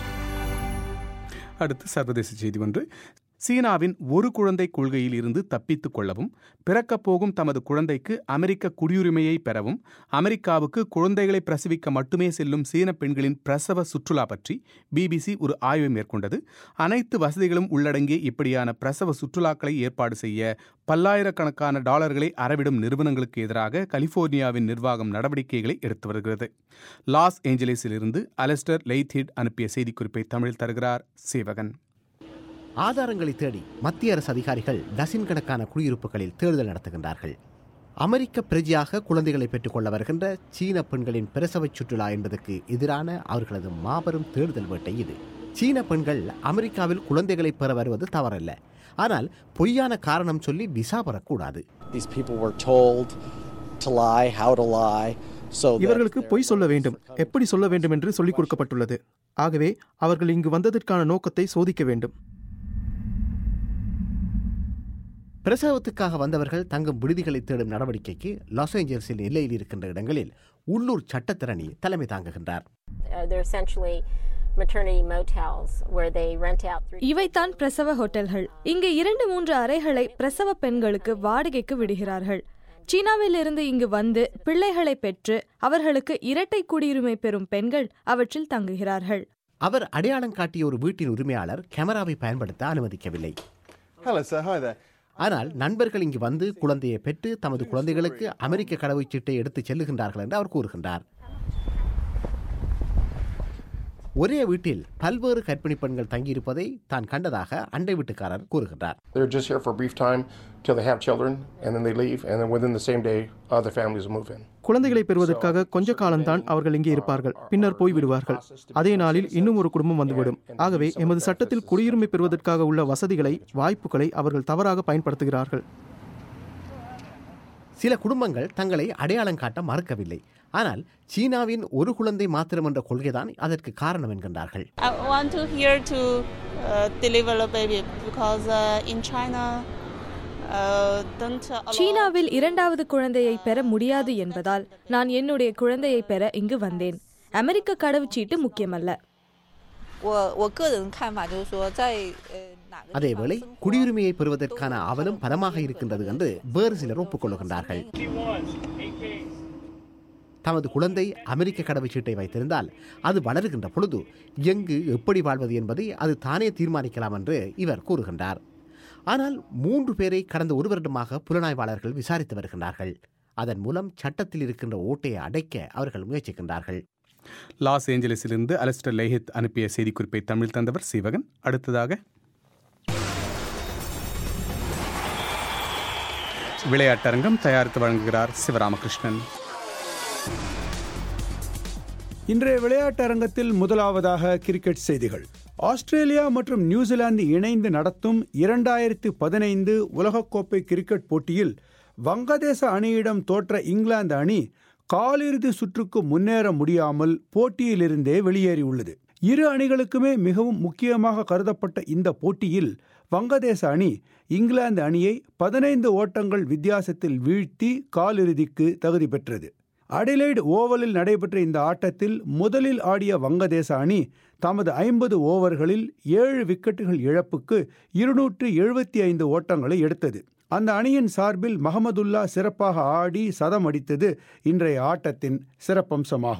Speaker 1: அடுத்து சர்வதேச செய்தி ஒன்று சீனாவின் ஒரு குழந்தை கொள்கையில் இருந்து தப்பித்துக் கொள்ளவும் பிறக்கப் போகும் தமது குழந்தைக்கு அமெரிக்க குடியுரிமையை பெறவும் அமெரிக்காவுக்கு குழந்தைகளை பிரசவிக்க மட்டுமே செல்லும் சீன பெண்களின் பிரசவ சுற்றுலா பற்றி பிபிசி ஒரு ஆய்வை மேற்கொண்டது அனைத்து வசதிகளும் உள்ளடங்கிய இப்படியான பிரசவ சுற்றுலாக்களை ஏற்பாடு செய்ய பல்லாயிரக்கணக்கான டாலர்களை அறவிடும் நிறுவனங்களுக்கு எதிராக கலிபோர்னியாவின் நிர்வாகம் நடவடிக்கைகளை எடுத்து வருகிறது லாஸ் ஏஞ்சலிஸிலிருந்து அலெஸ்டர் லெய்த்ஹிட் அனுப்பிய செய்திக்குறிப்பை தமிழில் தருகிறார் சேவகன்
Speaker 5: ஆதாரங்களை தேடி மத்திய அரசு அதிகாரிகள் டசின் கணக்கான குடியிருப்புகளில் தேடுதல் நடத்துகின்றார்கள் அமெரிக்க பிரஜையாக குழந்தைகளை பெற்றுக்கொள்ள வருகின்ற சீன பெண்களின் பிரசவ சுற்றுலா என்பதற்கு எதிரான அவர்களது மாபெரும் தேடுதல் வேட்டை இது சீன பெண்கள் அமெரிக்காவில் குழந்தைகளை பெற வருவது தவறல்ல ஆனால் பொய்யான காரணம் சொல்லி விசா பெறக்கூடாது
Speaker 11: These people were told to lie, how to lie. So that
Speaker 12: இவர்களுக்கு பொய் சொல்ல வேண்டும் எப்படி சொல்ல வேண்டும் என்று சொல்லிக் கொடுக்கப்பட்டுள்ளது ஆகவே அவர்கள் இங்கு வந்ததற்கான நோக்கத்தை சோதிக்க வேண்டும்
Speaker 5: பிரசவத்துக்காக வந்தவர்கள் தங்கும் விடுதிகளை தேடும் நடவடிக்கைக்கு லாஸ் ஏஞ்சல்ஸில் எல்லையில் இருக்கின்ற இடங்களில் உள்ளூர் சட்டத்திரணி தலைமை தாங்குகின்றார்
Speaker 13: Uh, they're essentially maternity motels where they rent out three.
Speaker 4: இவைதான் பிரசவ ஹோட்டல்கள் இங்கு இரண்டு மூன்று அறைகளை பிரசவ பெண்களுக்கு வாடகைக்கு விடுகிறார்கள் சீனாவில் இருந்து இங்கு வந்து பிள்ளைகளை பெற்று அவர்களுக்கு இரட்டை குடியுரிமை பெறும் பெண்கள் அவற்றில் தங்குகிறார்கள்
Speaker 5: அவர் அடையாளம் காட்டிய ஒரு வீட்டின் உரிமையாளர் கேமராவை பயன்படுத்த அனுமதிக்கவில்லை
Speaker 14: Hello, sir. Hi there.
Speaker 5: ஆனால் நண்பர்கள் இங்கு வந்து குழந்தையை பெற்று தமது குழந்தைகளுக்கு அமெரிக்க கடவுச்சீட்டை எடுத்துச் செல்லுகின்றார்கள் என்று அவர் கூறுகின்றார் ஒரே வீட்டில் பல்வேறு கர்ப்பிணி பெண்கள் தங்கியிருப்பதை தான் கண்டதாக அண்டை வீட்டுக்காரர் கூறுகின்றார்
Speaker 15: They're just here for a brief time till they have children, and then they leave, and then within the same day, other families move in.
Speaker 12: குழந்தைகளை பெறுவதற்காக கொஞ்ச காலம்தான் அவர்கள் இங்கே இருப்பார்கள் பின்னர் போய் விடுவார்கள் அதே நாளில் இன்னும் ஒரு குடும்பம் வந்துவிடும் ஆகவே எமது சட்டத்தில் குடியுரிமை பெறுவதற்காக உள்ள வசதிகளை வாய்ப்புகளை அவர்கள் தவறாக பயன்படுத்துகிறார்கள்
Speaker 5: சில குடும்பங்கள் தங்களை அடையாளம் காட்ட மறுக்கவில்லை ஆனால் சீனாவின் ஒரு குழந்தை மாத்திரம் என்ற கொள்கைதான் அதற்கு காரணம் என்கின்றார்கள்
Speaker 16: I want to here to uh, deliver a baby because uh, in China, uh, don't allow
Speaker 4: சீனாவில் இரண்டாவது குழந்தையை பெற முடியாது என்பதால் நான் என்னுடைய குழந்தையை பெற இங்கு வந்தேன் அமெரிக்க கடவுச்சீட்டு முக்கியமல்ல
Speaker 17: 我我个人看法就是说，在呃哪个地方
Speaker 5: அதேவேளை குடியுரிமையை பெறுவதற்கான அவலம் பலமாக இருக்கின்றது என்று வேறு சிலர் ஒப்புக்கொள்கின்றார்கள் தமது குழந்தை அமெரிக்க கடவுச்சீட்டை வைத்திருந்தால் அது வளருகின்ற பொழுது எங்கு எப்படி வாழ்வது என்பதை அது தானே தீர்மானிக்கலாம் என்று இவர் கூறுகின்றார் ஆனால் மூன்று பேரை கடந்த ஒரு வருடமாக புலனாய்வாளர்கள் விசாரித்து வருகின்றார்கள் அதன் மூலம் சட்டத்தில் இருக்கின்ற ஓட்டையை அடைக்க அவர்கள் முயற்சிக்கின்றார்கள்
Speaker 1: லாஸ் ஏஞ்சலிஸிலிருந்து அலஸ்டர் லேஹித் அனுப்பிய செய்திக்குறிப்பை தமிழ் தந்தவர் சிவகன் அடுத்ததாக விளையாட்டரங்கம் தயாரித்து வழங்குகிறார் சிவராமகிருஷ்ணன்
Speaker 18: இன்றைய விளையாட்டரங்கத்தில் முதலாவதாக கிரிக்கெட் செய்திகள் ஆஸ்திரேலியா மற்றும் நியூசிலாந்து இணைந்து நடத்தும் இரண்டாயிரத்து பதினைந்து உலகக்கோப்பை கிரிக்கெட் போட்டியில் வங்கதேச அணியிடம் தோற்ற இங்கிலாந்து அணி காலிறுதி சுற்றுக்கு முன்னேற முடியாமல் போட்டியிலிருந்தே வெளியேறியுள்ளது இரு அணிகளுக்குமே மிகவும் முக்கியமாக கருதப்பட்ட இந்த போட்டியில் வங்கதேச அணி இங்கிலாந்து அணியை பதினைந்து ஓட்டங்கள் வித்தியாசத்தில் வீழ்த்தி காலிறுதிக்கு தகுதி பெற்றது அடிலைடு ஓவலில் நடைபெற்ற இந்த ஆட்டத்தில் முதலில் ஆடிய வங்கதேச அணி தமது ஐம்பது ஓவர்களில் ஏழு விக்கெட்டுகள் இழப்புக்கு இருநூற்று எழுபத்தி ஐந்து ஓட்டங்களை எடுத்தது அந்த அணியின் சார்பில் மஹமதுல்லா சிறப்பாக ஆடி சதம் அடித்தது இன்றைய ஆட்டத்தின் சிறப்பம்சமாகும்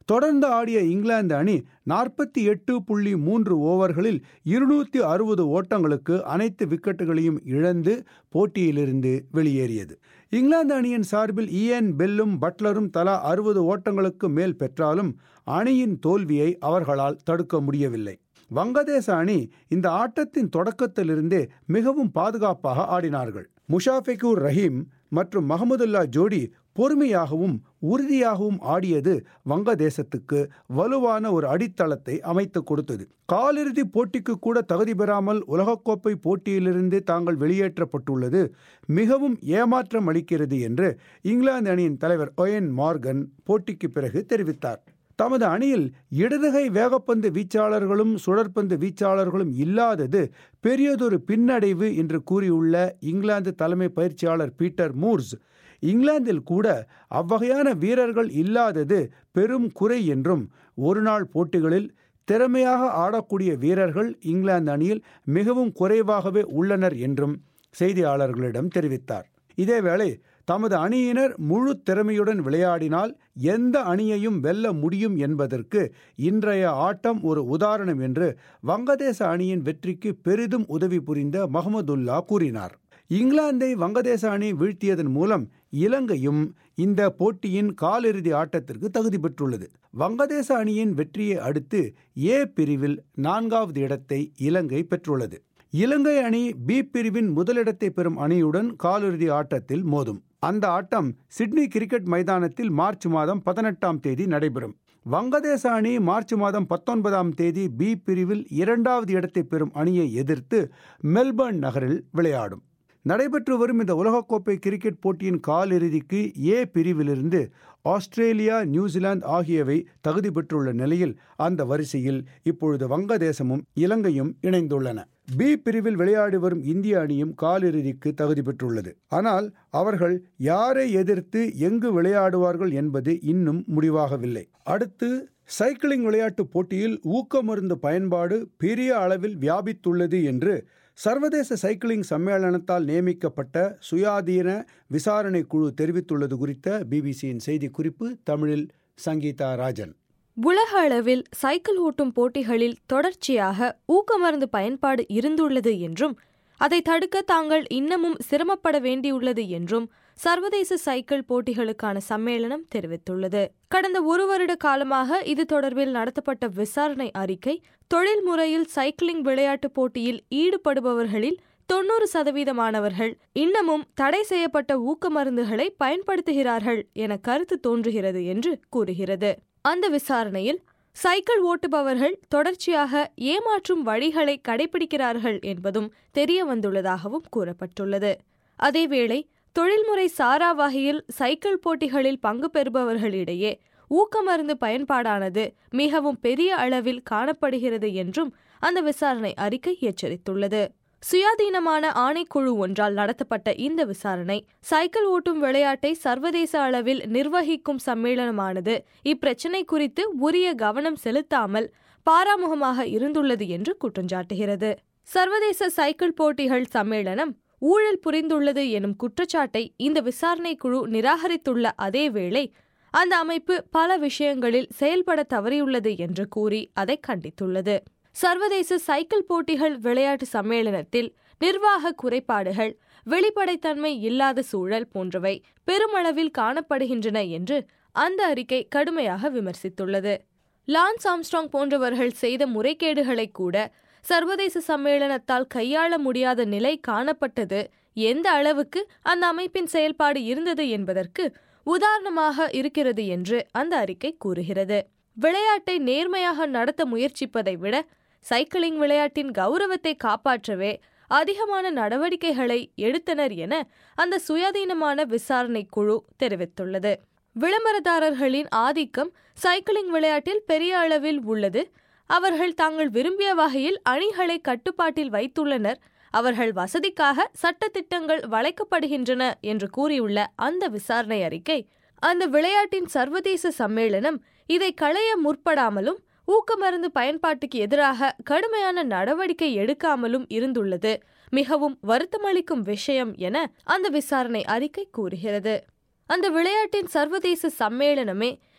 Speaker 18: தொடர்ந்து ஆடிய இங்கிலாந்து அணி நாற்பத்தி எட்டு புள்ளி மூன்று ஓவர்களில் இருநூத்தி அறுபது ஓட்டங்களுக்கு அனைத்து விக்கெட்டுகளையும் இழந்து போட்டியிலிருந்து வெளியேறியது இங்கிலாந்து அணியின் சார்பில் இயன் பெல்லும் பட்லரும் தலா அறுபது ஓட்டங்களுக்கு மேல் பெற்றாலும் அணியின் தோல்வியை அவர்களால் தடுக்க முடியவில்லை வங்கதேச அணி இந்த ஆட்டத்தின் தொடக்கத்திலிருந்தே மிகவும் பாதுகாப்பாக ஆடினார்கள் முஷாஃபிகுர் ரஹீம் மற்றும் மஹமுதுல்லா ஜோடி பொறுமையாகவும் உறுதியாகவும் ஆடியது வங்கதேசத்துக்கு வலுவான ஒரு அடித்தளத்தை அமைத்து கொடுத்தது காலிறுதி போட்டிக்கு கூட தகுதி பெறாமல் உலகக்கோப்பை போட்டியிலிருந்து தாங்கள் வெளியேற்றப்பட்டுள்ளது மிகவும் ஏமாற்றம் அளிக்கிறது என்று இங்கிலாந்து அணியின் தலைவர் ஒயன் மார்கன் போட்டிக்கு பிறகு தெரிவித்தார் தமது அணியில் இடதுகை வேகப்பந்து வீச்சாளர்களும் சுழற்பந்து வீச்சாளர்களும் இல்லாதது பெரியதொரு பின்னடைவு என்று கூறியுள்ள இங்கிலாந்து தலைமை பயிற்சியாளர் பீட்டர் மூர்ஸ் இங்கிலாந்தில் கூட அவ்வகையான வீரர்கள் இல்லாதது பெரும் குறை என்றும் ஒருநாள் போட்டிகளில் திறமையாக ஆடக்கூடிய வீரர்கள் இங்கிலாந்து அணியில் மிகவும் குறைவாகவே உள்ளனர் என்றும் செய்தியாளர்களிடம் தெரிவித்தார் இதேவேளை தமது அணியினர் முழு திறமையுடன் விளையாடினால் எந்த அணியையும் வெல்ல முடியும் என்பதற்கு இன்றைய ஆட்டம் ஒரு உதாரணம் என்று வங்கதேச அணியின் வெற்றிக்கு பெரிதும் உதவி புரிந்த மஹமதுல்லா கூறினார் இங்கிலாந்தை வங்கதேச அணி வீழ்த்தியதன் மூலம் இலங்கையும் இந்த போட்டியின் காலிறுதி ஆட்டத்திற்கு தகுதி பெற்றுள்ளது வங்கதேச அணியின் வெற்றியை அடுத்து ஏ பிரிவில் நான்காவது இடத்தை இலங்கை பெற்றுள்ளது இலங்கை அணி பி பிரிவின் முதலிடத்தை பெறும் அணியுடன் காலிறுதி ஆட்டத்தில் மோதும் அந்த ஆட்டம் சிட்னி கிரிக்கெட் மைதானத்தில் மார்ச் மாதம் பதினெட்டாம் தேதி நடைபெறும் வங்கதேச அணி மார்ச் மாதம் பத்தொன்பதாம் தேதி பி பிரிவில் இரண்டாவது இடத்தை பெறும் அணியை எதிர்த்து மெல்பர்ன் நகரில் விளையாடும் நடைபெற்று வரும் இந்த உலகக்கோப்பை கிரிக்கெட் போட்டியின் காலிறுதிக்கு ஏ பிரிவிலிருந்து ஆஸ்திரேலியா நியூசிலாந்து ஆகியவை தகுதி பெற்றுள்ள நிலையில் அந்த வரிசையில் இப்பொழுது வங்கதேசமும் இலங்கையும் இணைந்துள்ளன பி பிரிவில் விளையாடி வரும் இந்திய அணியும் காலிறுதிக்கு தகுதி பெற்றுள்ளது ஆனால் அவர்கள் யாரை எதிர்த்து எங்கு விளையாடுவார்கள் என்பது இன்னும் முடிவாகவில்லை அடுத்து சைக்கிளிங் விளையாட்டுப் போட்டியில் ஊக்கமருந்து பயன்பாடு பெரிய அளவில் வியாபித்துள்ளது என்று சர்வதேச சைக்கிளிங் சம்மேளனத்தால் நியமிக்கப்பட்ட சுயாதீன விசாரணை குழு தெரிவித்துள்ளது குறித்த பிபிசியின் செய்திக்குறிப்பு தமிழில் சங்கீதா ராஜன்
Speaker 4: உலக அளவில் சைக்கிள் ஓட்டும் போட்டிகளில் தொடர்ச்சியாக ஊக்கமருந்து பயன்பாடு இருந்துள்ளது என்றும் அதை தடுக்க தாங்கள் இன்னமும் சிரமப்பட வேண்டியுள்ளது என்றும் சர்வதேச சைக்கிள் போட்டிகளுக்கான சம்மேளனம் தெரிவித்துள்ளது கடந்த ஒரு வருட காலமாக இது தொடர்பில் நடத்தப்பட்ட விசாரணை அறிக்கை தொழில் முறையில் சைக்கிளிங் விளையாட்டுப் போட்டியில் ஈடுபடுபவர்களில் தொன்னூறு சதவீதமானவர்கள் இன்னமும் தடை செய்யப்பட்ட ஊக்க மருந்துகளை பயன்படுத்துகிறார்கள் என கருத்து தோன்றுகிறது என்று கூறுகிறது அந்த விசாரணையில் சைக்கிள் ஓட்டுபவர்கள் தொடர்ச்சியாக ஏமாற்றும் வழிகளை கடைபிடிக்கிறார்கள் என்பதும் தெரிய வந்துள்ளதாகவும் கூறப்பட்டுள்ளது அதேவேளை தொழில்முறை சாரா வகையில் சைக்கிள் போட்டிகளில் பங்கு பெறுபவர்களிடையே ஊக்கமருந்து பயன்பாடானது மிகவும் பெரிய அளவில் காணப்படுகிறது என்றும் அந்த விசாரணை அறிக்கை எச்சரித்துள்ளது சுயாதீனமான ஆணைக்குழு ஒன்றால் நடத்தப்பட்ட இந்த விசாரணை சைக்கிள் ஓட்டும் விளையாட்டை சர்வதேச அளவில் நிர்வகிக்கும் சம்மேளனமானது இப்பிரச்சினை குறித்து உரிய கவனம் செலுத்தாமல் பாராமுகமாக இருந்துள்ளது என்று குற்றஞ்சாட்டுகிறது சர்வதேச சைக்கிள் போட்டிகள் சம்மேளனம் ஊழல் புரிந்துள்ளது எனும் குற்றச்சாட்டை இந்த விசாரணை குழு நிராகரித்துள்ள அதேவேளை அந்த அமைப்பு பல விஷயங்களில் செயல்பட தவறியுள்ளது என்று கூறி அதை கண்டித்துள்ளது சர்வதேச சைக்கிள் போட்டிகள் விளையாட்டு சம்மேளனத்தில் நிர்வாக குறைபாடுகள் வெளிப்படைத்தன்மை இல்லாத சூழல் போன்றவை பெருமளவில் காணப்படுகின்றன என்று அந்த அறிக்கை கடுமையாக விமர்சித்துள்ளது லான்ஸ் ஆம்ஸ்ட்ராங் போன்றவர்கள் செய்த முறைகேடுகளை கூட சர்வதேச சம்மேளனத்தால் கையாள முடியாத நிலை காணப்பட்டது எந்த அளவுக்கு அந்த அமைப்பின் செயல்பாடு இருந்தது என்பதற்கு உதாரணமாக இருக்கிறது என்று அந்த அறிக்கை கூறுகிறது விளையாட்டை நேர்மையாக நடத்த முயற்சிப்பதை விட சைக்கிளிங் விளையாட்டின் கௌரவத்தை காப்பாற்றவே அதிகமான நடவடிக்கைகளை எடுத்தனர் என அந்த சுயாதீனமான விசாரணை குழு தெரிவித்துள்ளது விளம்பரதாரர்களின் ஆதிக்கம் சைக்கிளிங் விளையாட்டில் பெரிய அளவில் உள்ளது அவர்கள் தாங்கள் விரும்பிய வகையில் அணிகளை கட்டுப்பாட்டில் வைத்துள்ளனர் அவர்கள் வசதிக்காக சட்டத்திட்டங்கள் வளைக்கப்படுகின்றன என்று கூறியுள்ள அந்த விசாரணை அறிக்கை அந்த விளையாட்டின் சர்வதேச சம்மேளனம் இதை களைய முற்படாமலும் ஊக்கமருந்து பயன்பாட்டுக்கு எதிராக கடுமையான நடவடிக்கை எடுக்காமலும் இருந்துள்ளது மிகவும் வருத்தமளிக்கும் விஷயம் என அந்த விசாரணை அறிக்கை கூறுகிறது அந்த விளையாட்டின் சர்வதேச சம்மேளனமே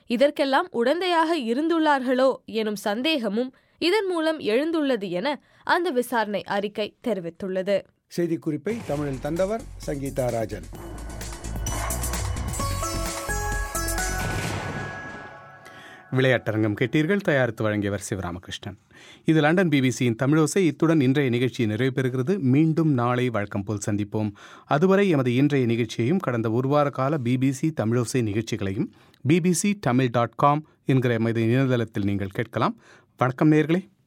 Speaker 4: இதற்கெல்லாம் உடந்தையாக இருந்துள்ளார்களோ எனும் சந்தேகமும் இதன் மூலம் எழுந்துள்ளது என அந்த விசாரணை அறிக்கை தெரிவித்துள்ளது
Speaker 18: செய்திக்குறிப்பை தமிழில் தந்தவர் சங்கீதா ராஜன்
Speaker 1: விளையாட்டரங்கம் கேட்டீர்கள் தயாரித்து வழங்கியவர் சிவராமகிருஷ்ணன் இது லண்டன் பிபிசியின் தமிழோசை இத்துடன் இன்றைய நிகழ்ச்சி நிறைவு பெறுகிறது மீண்டும் நாளை வழக்கம் போல் சந்திப்போம் அதுவரை எமது இன்றைய நிகழ்ச்சியையும் கடந்த ஒரு வார கால பிபிசி தமிழோசை நிகழ்ச்சிகளையும் பிபிசி தமிழ் டாட் காம் என்கிற எமது இணையதளத்தில் நீங்கள் கேட்கலாம் வணக்கம் நேர்களே